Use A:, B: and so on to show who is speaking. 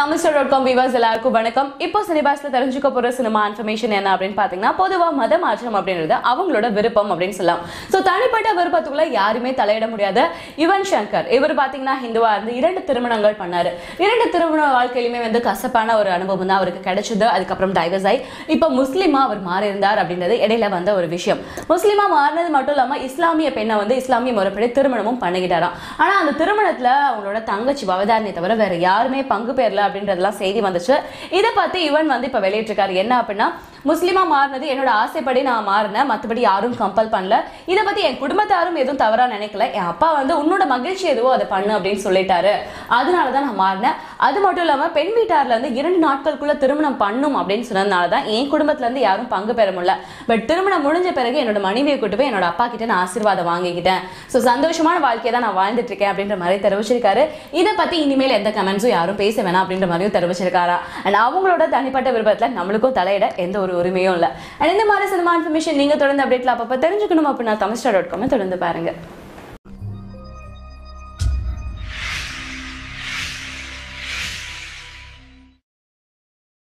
A: Tamil star dot com விவாஸ் எல்லாருக்கும் வணக்கம் இப்போ சினிபாஸ்ல தெரிஞ்சுக்க போற சினிமா இன்ஃபர்மேஷன் என்ன அப்படின்னு பாத்தீங்கன்னா பொதுவா மத மாற்றம் அப்படின்றது அவங்களோட விருப்பம் அப்படின்னு சொல்லலாம் ஸோ தனிப்பட்ட விருப்பத்துக்குள்ள யாருமே தலையிட முடியாத யுவன் சங்கர் இவர் பாத்தீங்கன்னா ஹிந்துவா இருந்து இரண்டு திருமணங்கள் பண்ணாரு இரண்டு திருமண வாழ்க்கையிலுமே வந்து கசப்பான ஒரு அனுபவம் தான் அவருக்கு கிடைச்சது அதுக்கப்புறம் டைவர்ஸ் ஆகி இப்போ முஸ்லீமா அவர் மாறி இருந்தார் அப்படின்றது இடையில வந்த ஒரு விஷயம் முஸ்லீமா மாறினது மட்டும் இல்லாம இஸ்லாமிய பெண்ணை வந்து இஸ்லாமிய முறைப்படி திருமணமும் பண்ணிக்கிட்டாராம் ஆனா அந்த திருமணத்துல அவங்களோட தங்கச்சி பவதாரணியை தவிர வேற யாருமே பங்கு பெறல அப்படின்றதெல்லாம் செய்தி வந்துச்சு இதை பத்தி இவன் வந்து இப்ப வெளியிட்டிருக்காரு என்ன அப்படின்னா முஸ்லீமா மாறினது என்னோட ஆசைப்படி நான் மாறினேன் மற்றபடி யாரும் கம்பல் பண்ணல இதை பத்தி என் குடும்பத்தாரும் எதுவும் தவறா நினைக்கல என் அப்பா வந்து உன்னோட மகிழ்ச்சி எதுவோ அதை பண்ணு அப்படின்னு சொல்லிட்டாரு அதனால தான் நான் மாறினேன் அது மட்டும் இல்லாம பெண் வீட்டார்ல இருந்து இரண்டு நாட்களுக்குள்ள திருமணம் பண்ணும் அப்படின்னு சொன்னதுனால தான் என் குடும்பத்துல இருந்து யாரும் பங்கு பெற முடியல பட் திருமணம் முடிஞ்ச பிறகு என்னோட மனைவியை கூட்டு போய் என்னோட அப்பா கிட்ட நான் ஆசீர்வாதம் வாங்கிக்கிட்டேன் ஸோ சந்தோஷமான வாழ்க்கையை தான் நான் வாழ்ந்துட்டு இருக்கேன் அப்படின்ற மாதிரி தெரிவிச்சிருக்காரு இதை பத்தி இனிமேல் எந்த கமெண்ட்ஸும் யாரும் பேச வேணாம் அப்படின்ற மாதிரியும் தெரிவிச்சிருக்காரா அண்ட் அவங்களோட தனிப்பட்ட விருப்பத்துல நம்மளுக்கும் தலையிட எந்த ஒரு உரிமையும் இல்லை அண்ட் இந்த மாதிரி சினிமா இன்ஃபர்மேஷன் நீங்க தொடர்ந்து அப்டேட்ல அப்பப்போ தெரிஞ்சுக்கணும் அப்படின்னா தமிழ் டாட் காம் தொடர்ந்து பாருங்க